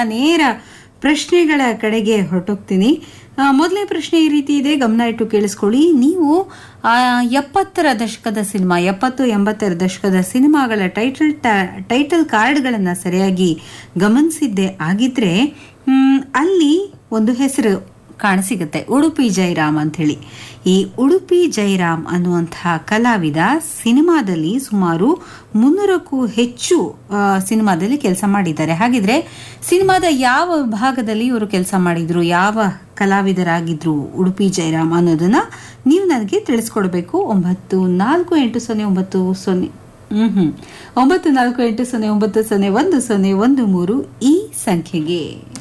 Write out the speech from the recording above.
ನೇರ ಪ್ರಶ್ನೆಗಳ ಕಡೆಗೆ ಹೊರಟೋಗ್ತೀನಿ ಆ, ಮೊದಲನೇ ಪ್ರಶ್ನೆ ಈ ರೀತಿ ಇದೆ ಗಮನ ಇಟ್ಟು ಕೇಳಿಸ್ಕೊಳ್ಳಿ ನೀವು ಆ, ಎಪ್ಪತ್ತರ ದಶಕದ ಸಿನಿಮಾ ಎಪ್ಪತ್ತು ಎಂಬತ್ತರ ದಶಕದ ಸಿನಿಮಾಗಳ ಟೈಟಲ್ ಟೈಟಲ್ ಕಾರ್ಡ್ಗಳನ್ನು ಸರಿಯಾಗಿ ಗಮನಿಸಿದ್ದೆ ಆಗಿದ್ರೆ ಮ್, ಅಲ್ಲಿ ಒಂದು ಹೆಸರು ಕಾಣಸಿಗುತ್ತೆ ಉಡುಪಿ ಜೈರಾಮ್ ಅಂಥೇಳಿ ಈ ಉಡುಪಿ ಜೈರಾಮ್ ಅನ್ನುವಂತಹ ಕಲಾವಿದ ಸಿನಿಮಾದಲ್ಲಿ ಸುಮಾರು ಮುನ್ನೂರಕ್ಕೂ ಹೆಚ್ಚು ಆ, ಸಿನಿಮಾದಲ್ಲಿ ಕೆಲಸ ಮಾಡಿದ್ದಾರೆ ಹಾಗಿದ್ರೆ ಸಿನಿಮಾದ ಯಾವ ಭಾಗದಲ್ಲಿ ಇವರು ಕೆಲಸ ಮಾಡಿದ್ರು ಯಾವ ಕಲಾವಿದರಾಗಿದ್ರು ಉಡುಪಿ ಜೈರಾಮ್ ಅನ್ನೋದನ್ನ ನೀವು ನನಗೆ ತಿಳಿಸ್ಕೊಡ್ಬೇಕು ಒಂಬತ್ತು ನಾಲ್ಕು ಎಂಟು ಸೊನ್ನೆ ಒಂಬತ್ತು ಸೊನ್ನೆ ಹ್ಮ್ ಹ್ಮ್ ಒಂಬತ್ತು ನಾಲ್ಕು ಎಂಟು ಸೊನ್ನೆ ಒಂಬತ್ತು ಸೊನ್ನೆ ಒಂದು ಸೊನ್ನೆ ಒಂದು ಮೂರು ಈ ಸಂಖ್ಯೆಗೆ